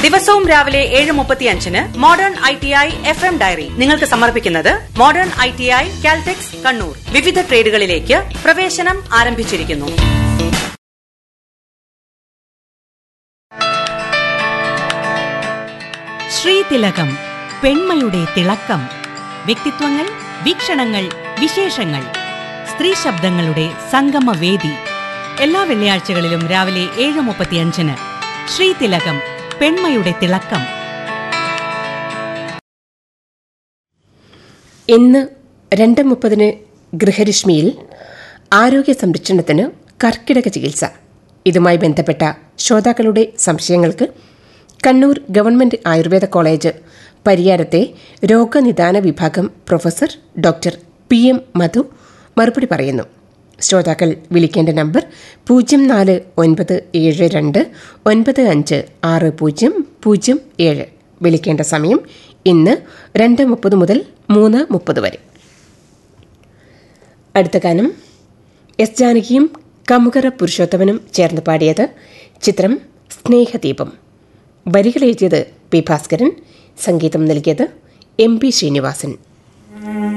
ദിവസവും രാവിലെ ഏഴ് മുപ്പത്തിയഞ്ചിന് Modern I T I F M diary നിങ്ങൾക്ക് സമർപ്പിക്കുന്നത് Modern I T I Caltex Kannur വിവിധ ട്രേഡുകളിലേക്ക് പ്രവേശനം ആരംഭിച്ചിരിക്കുന്നു ശ്രീതിലകം പെൺമയുടെ തിളക്കം വ്യക്തിത്വങ്ങൾ വീക്ഷണങ്ങൾ വിശേഷങ്ങൾ സ്ത്രീ ശബ്ദങ്ങളുടെ സംഗമവേദി എല്ലാ വെള്ളിയാഴ്ചകളിലും രാവിലെ ഏഴ് മുപ്പത്തിയഞ്ചിന് ശ്രീതിലകം പെൺമയുടെ തിളക്കം ഇന്ന് രണ്ട് മുപ്പതിന് ഗൃഹരശ്മിയിൽ ആരോഗ്യ സംരക്ഷണത്തിന് കർക്കിടക ചികിത്സ ഇതുമായി ബന്ധപ്പെട്ട ശ്രോതാക്കളുടെ സംശയങ്ങൾക്ക് കണ്ണൂർ ഗവൺമെന്റ് ആയുർവേദ കോളേജ് പരിയാരത്തെ രോഗനിദാന വിഭാഗം professor doctor P M Madhu മറുപടി പറയുന്നു ശ്രോതാക്കൾ വിളിക്കേണ്ട നമ്പർ പൂജ്യം നാല് ഒൻപത് ഏഴ് രണ്ട് ഒൻപത് അഞ്ച് ആറ് പൂജ്യം പൂജ്യം ഏഴ് വിളിക്കേണ്ട സമയം ഇന്ന് രണ്ട് മുപ്പത് മുതൽ മൂന്ന് മുപ്പത് വരെ അടുത്ത ഗാനം എസ് ജാനകിയും കമുകറ പുരുഷോത്തമനും ചേർന്ന് പാടിയത് ചിത്രം സ്നേഹദീപം വരികൾ എഴുതിയത് പി ഭാസ്കരൻ സംഗീതം നൽകിയത് എം പി ശ്രീനിവാസൻ